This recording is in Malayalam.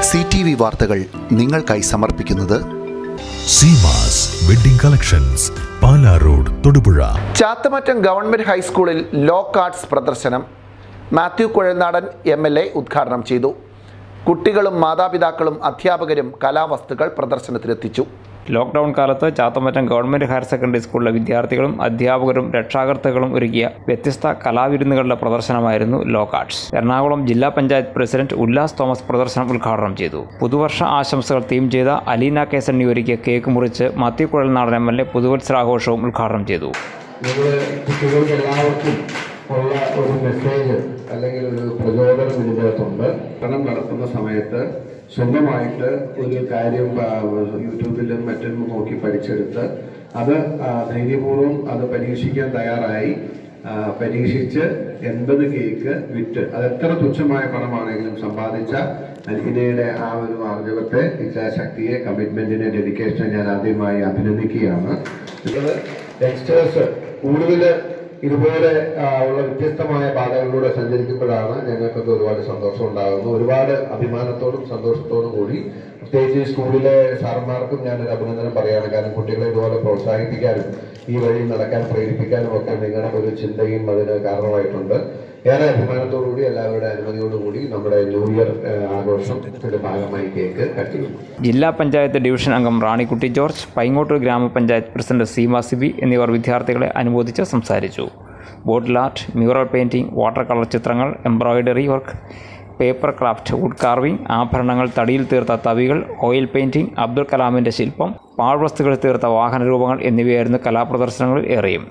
സി ടി വി വാർത്തകൾ നിങ്ങൾക്കായി സമർപ്പിക്കുന്നത് Seemas wedding collections Pala road Thodupuzha Chathamattom government ഹൈസ്കൂളിൽ ലോക്ക് ആർട്സ് പ്രദർശനം Mathew Kuzhalnadan M L A ഉദ്ഘാടനം ചെയ്തു കുട്ടികളും മാതാപിതാക്കളും അധ്യാപകരും കലാവസ്തുക്കൾ പ്രദർശനത്തിലെത്തിച്ചു ലോക്ക്ഡൌൺ കാലത്ത് ചാത്തമറ്റം ഗവൺമെന്റ് ഹയർ സെക്കൻഡറി സ്കൂളിലെ വിദ്യാർത്ഥികളും അധ്യാപകരും രക്ഷാകർത്തകളും ഒരുക്കിയ വ്യത്യസ്ത കലാവിരുന്നുകളുടെ പ്രദർശനമായിരുന്നു ലോക്ക് ആർട്സ് എറണാകുളം ജില്ലാ പഞ്ചായത്ത് പ്രസിഡന്റ് ഉല്ലാസ് തോമസ് പ്രദർശനം ഉദ്ഘാടനം ചെയ്തു പുതുവർഷ ആശംസകൾ തീം ചെയ്ത അലീന കേസണ്ണി ഒരുക്കിയ കേക്ക് മുറിച്ച് Mathew Kuzhalnadan M L A പുതുവത്സരാഘോഷവും ഉദ്ഘാടനം ചെയ്തു നിങ്ങൾ കുട്ടികൾക്ക് എല്ലാവർക്കും ഉള്ള ഒരു മെസ്സേജ് അല്ലെങ്കിൽ ഒരു പ്രചോദനം ഇതിനകത്തുണ്ട് പഠനം നടത്തുന്ന സമയത്ത് സ്വന്തമായിട്ട് ഒരു കാര്യം ആ, യൂട്യൂബിലും മറ്റും നോക്കി പഠിച്ചെടുത്ത് അത് ആ, ധൈര്യപൂർവ്വം അത് പരീക്ഷിക്കാൻ തയ്യാറായി ആ, പരീക്ഷിച്ച് എൺപത് കേക്ക് വിറ്റ് അത് എത്ര തുച്ഛമായ പണമാണെങ്കിലും സമ്പാദിച്ച അൽഹിനയുടെ ആ ഒരു ആർജവത്തെ ഇച്ഛാശക്തിയെ കമ്മിറ്റ്മെന്റിനെ ഡെഡിക്കേഷനെ ഞാൻ ആദ്യമായി അഭിനന്ദിക്കുകയാണ് ഇത് യങ്സ്റ്റേഴ്സ് കൂടുതൽ ഇതുപോലെ ആ, ഉള്ള വ്യത്യസ്തമായ പാതകളിലൂടെ സഞ്ചരിക്കുമ്പോഴാണ് ഞങ്ങൾക്കൊക്കെ ഒരുപാട് സന്തോഷം ഉണ്ടാകുന്നു ഒരുപാട് അഭിമാനത്തോടും സന്തോഷത്തോടും കൂടി പ്രത്യേകിച്ച് ഈ സ്കൂളിലെ സാറന്മാർക്കും ഞാനൊരു അഭിനന്ദനം പറയാണ് കാരണം കുട്ടികളെ ഇതുപോലെ പ്രോത്സാഹിപ്പിക്കാനും ഈ വഴി നടക്കാൻ പ്രേരിപ്പിക്കാനും ഒക്കെ നിങ്ങളുടെ ഒരു ചിന്തയും അതിന് കാരണമായിട്ടുണ്ട് ഏറെ അഭിമാനത്തോടുകൂടി എല്ലാവരുടെ അനുമതിയോടുകൂടി നമ്മുടെ ന്യൂ ഇയർ ആ, ആഘോഷത്തിന്റെ ഭാഗമായി കേക്ക് കട്ട് ചെയ്യും ജില്ലാ പഞ്ചായത്ത് ഡിവിഷൻ അംഗം റാണിക്കുട്ടി ജോർജ് പൈങ്ങോട്ടൂർ ഗ്രാമപഞ്ചായത്ത് പ്രസിഡന്റ് സീമ സിബി എന്നിവർ വിദ്യാർത്ഥികളെ അനുമോദിച്ച് സംസാരിച്ചു bottle art mural painting water colour ചിത്രങ്ങൾ embroidery work paper craft wood carving ആഭരണങ്ങൾ തടിയിൽ തീർത്ത തവികൾ ഓയിൽ പെയിൻറ്റിംഗ് അബ്ദുൽ കലാമിൻ്റെ ശില്പം പാഴ്വസ്തുക്കളിൽ തീർത്ത വാഹന രൂപങ്ങൾ എന്നിവയായിരുന്നു കലാപ്രദർശനങ്ങളിൽ ഏറെയും